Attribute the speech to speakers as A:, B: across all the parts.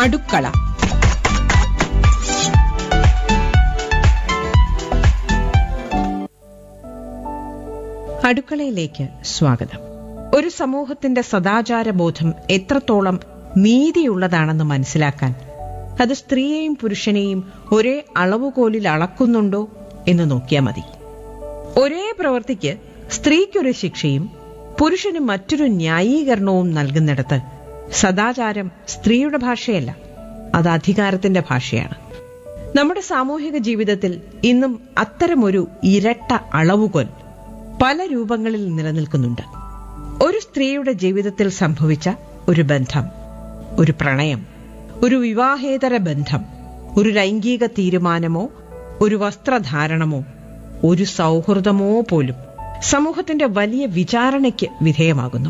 A: അടുക്കള അടുക്കളയിലേക്ക് സ്വാഗതം ഒരു സമൂഹത്തിന്റെ സദാചാരബോധം എത്രത്തോളം നീതിയുള്ളതാണെന്ന് മനസ്സിലാക്കാൻ അത് സ്ത്രീയെയും പുരുഷനെയും ഒരേ അളവുകോലിൽ അളക്കുന്നുണ്ടോ എന്ന് നോക്കിയാൽ മതി ഒരേ പ്രവൃത്തിക്ക് സ്ത്രീക്കൊരു ശിക്ഷയും പുരുഷന് മറ്റൊരു ന്യായീകരണവും നൽകുന്നിടത്ത് സദാചാരം സ്ത്രീയുടെ ഭാഷയല്ല അത് അധികാരത്തിന്റെ ഭാഷയാണ് നമ്മുടെ സാമൂഹിക ജീവിതത്തിൽ ഇന്നും അത്തരമൊരു ഇരട്ട അളവുകോൽ പല രൂപങ്ങളിൽ നിലനിൽക്കുന്നുണ്ട് ഒരു സ്ത്രീയുടെ ജീവിതത്തിൽ സംഭവിച്ച ഒരു ബന്ധം ഒരു പ്രണയം ഒരു വിവാഹേതര ബന്ധം ഒരു ലൈംഗിക തീരുമാനമോ ഒരു വസ്ത്രധാരണമോ ഒരു സൗഹൃദമോ പോലും സമൂഹത്തിന്റെ വലിയ വിചാരണയ്ക്ക് വിധേയമാകുന്നു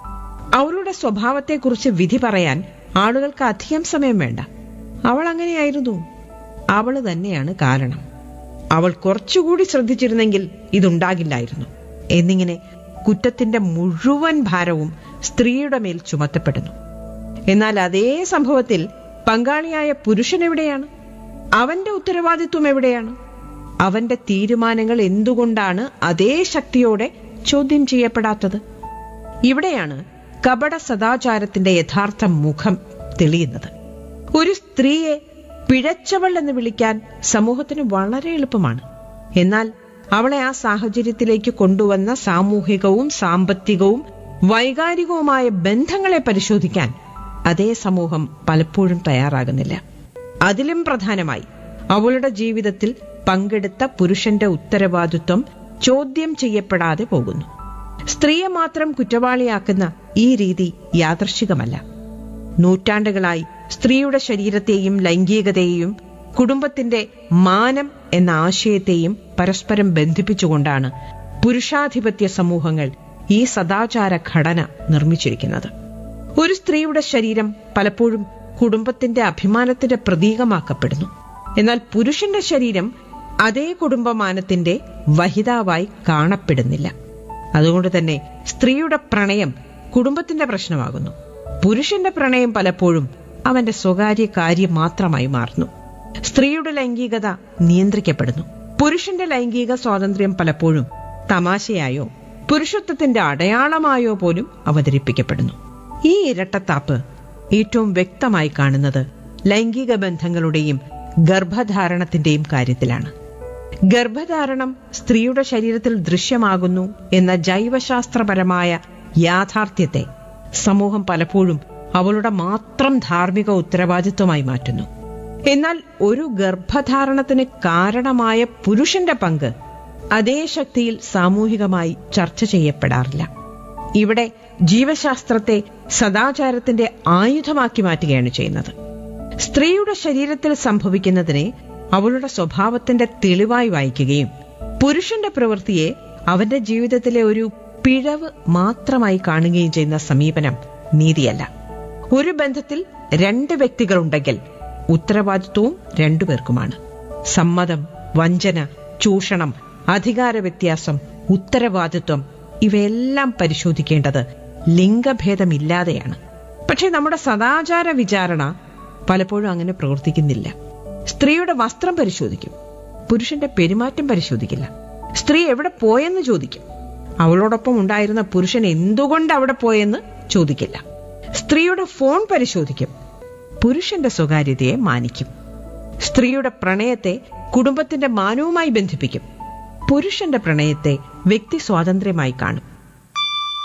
A: അവളുടെ സ്വഭാവത്തെക്കുറിച്ച് വിധി പറയാൻ ആളുകൾക്ക് അധികം സമയം വേണ്ട അവൾ അങ്ങനെയായിരുന്നു അവള് തന്നെയാണ് കാരണം അവൾ കുറച്ചുകൂടി ശ്രദ്ധിച്ചിരുന്നെങ്കിൽ ഇതുണ്ടാകില്ലായിരുന്നു എന്നിങ്ങനെ കുറ്റത്തിന്റെ മുഴുവൻ ഭാരവും സ്ത്രീയുടെ മേൽ ചുമത്തപ്പെടുന്നു എന്നാൽ അതേ സംഭവത്തിൽ പങ്കാളിയായ പുരുഷൻ എവിടെയാണ് അവന്റെ ഉത്തരവാദിത്വം എവിടെയാണ് അവന്റെ തീരുമാനങ്ങൾ എന്തുകൊണ്ടാണ് അതേ ശക്തിയോടെ ചോദ്യം ചെയ്യപ്പെടാത്തത് ഇവിടെയാണ് കപട സദാചാരത്തിന്റെ യഥാർത്ഥ മുഖം തെളിയുന്നത് ഒരു സ്ത്രീയെ പിഴച്ചവൾ എന്ന് വിളിക്കാൻ സമൂഹത്തിന് വളരെ എളുപ്പമാണ് എന്നാൽ അവളെ ആ സാഹചര്യത്തിലേക്ക് കൊണ്ടുവന്ന സാമൂഹികവും സാമ്പത്തികവും വൈകാരികവുമായ ബന്ധങ്ങളെ പരിശോധിക്കാൻ അതേ സമൂഹം പലപ്പോഴും തയ്യാറാകുന്നില്ല അതിലും പ്രധാനമായി അവളുടെ ജീവിതത്തിൽ പങ്കെടുത്ത പുരുഷന്റെ ഉത്തരവാദിത്വം ചോദ്യം ചെയ്യപ്പെടാതെ പോകുന്നു സ്ത്രീയെ മാത്രം കുറ്റവാളിയാക്കുന്ന ഈ രീതി യാദർശികമല്ല നൂറ്റാണ്ടുകളായി സ്ത്രീയുടെ ശരീരത്തെയും ലൈംഗികതയെയും കുടുംബത്തിന്റെ മാനം എന്ന ആശയത്തെയും പരസ്പരം ബന്ധിപ്പിച്ചുകൊണ്ടാണ് പുരുഷാധിപത്യ സമൂഹങ്ങൾ ഈ സദാചാര ഘടന നിർമ്മിച്ചിരിക്കുന്നത് ഒരു സ്ത്രീയുടെ ശരീരം പലപ്പോഴും കുടുംബത്തിന്റെ അഭിമാനത്തിന്റെ പ്രതീകമാക്കപ്പെടുന്നു എന്നാൽ പുരുഷന്റെ ശരീരം അതേ കുടുംബമാനത്തിന്റെ വഹിതാവായി കാണപ്പെടുന്നില്ല അതുകൊണ്ട് തന്നെ സ്ത്രീയുടെ പ്രണയം കുടുംബത്തിന്റെ പ്രശ്നമാകുന്നു പുരുഷന്റെ പ്രണയം പലപ്പോഴും അവന്റെ സ്വകാര്യ കാര്യം മാത്രമായി മാറുന്നു സ്ത്രീയുടെ ലൈംഗികത നിയന്ത്രിക്കപ്പെടുന്നു പുരുഷന്റെ ലൈംഗിക സ്വാതന്ത്ര്യം പലപ്പോഴും തമാശയായോ പുരുഷത്വത്തിന്റെ അടയാളമായോ പോലും അവതരിപ്പിക്കപ്പെടുന്നു ഈ ഇരട്ടത്താപ്പ് ഏറ്റവും വ്യക്തമായി കാണുന്നത് ലൈംഗിക ബന്ധങ്ങളുടെയും ഗർഭധാരണത്തിന്റെയും കാര്യത്തിലാണ് ഗർഭധാരണം സ്ത്രീയുടെ ശരീരത്തിൽ ദൃശ്യമാകുന്നു എന്ന ജൈവശാസ്ത്രപരമായ യാഥാർത്ഥ്യത്തെ സമൂഹം പലപ്പോഴും അവളുടെ മാത്രം ധാർമ്മിക ഉത്തരവാദിത്വമായി മാറ്റുന്നു എന്നാൽ ഒരു ഗർഭധാരണത്തിന് കാരണമായ പുരുഷന്റെ പങ്ക് അതേ ശക്തിയിൽ സാമൂഹികമായി ചർച്ച ചെയ്യപ്പെടാറില്ല ഇവിടെ ജീവശാസ്ത്രത്തെ സദാചാരത്തിന്റെ ആയുധമാക്കി മാറ്റുകയാണ് ചെയ്യുന്നത് സ്ത്രീയുടെ ശരീരത്തിൽ സംഭവിക്കുന്നതിനെ അവളുടെ സ്വഭാവത്തിന്റെ തെളിവായി വായിക്കുകയും പുരുഷന്റെ പ്രവൃത്തിയെ അവന്റെ ജീവിതത്തിലെ ഒരു പിഴവ് മാത്രമായി കാണുകയും ചെയ്യുന്ന സമീപനം നീതിയല്ല ഒരു ബന്ധത്തിൽ രണ്ട് വ്യക്തികളുണ്ടെങ്കിൽ ഉത്തരവാദിത്വവും രണ്ടുപേർക്കുമാണ് സമ്മതം വഞ്ചന ചൂഷണം അധികാര വ്യത്യാസം ഉത്തരവാദിത്വം ഇവയെല്ലാം പരിശോധിക്കേണ്ടത് ലിംഗഭേദമില്ലാതെയാണ് പക്ഷെ നമ്മുടെ സദാചാര വിചാരണ പലപ്പോഴും അങ്ങനെ പ്രവർത്തിക്കുന്നില്ല സ്ത്രീയുടെ വസ്ത്രം പരിശോധിക്കും പുരുഷന്റെ പെരുമാറ്റം പരിശോധിക്കില്ല സ്ത്രീ എവിടെ പോയെന്ന് ചോദിക്കും അവളോടൊപ്പം ഉണ്ടായിരുന്ന പുരുഷൻ എന്തുകൊണ്ട് അവിടെ പോയെന്ന് ചോദിക്കില്ല സ്ത്രീയുടെ ഫോൺ പരിശോധിക്കും പുരുഷന്റെ സ്വകാര്യതയെ മാനിക്കും സ്ത്രീയുടെ പ്രണയത്തെ കുടുംബത്തിന്റെ മാനവുമായി ബന്ധിപ്പിക്കും പുരുഷന്റെ പ്രണയത്തെ വ്യക്തി സ്വാതന്ത്ര്യമായി കാണും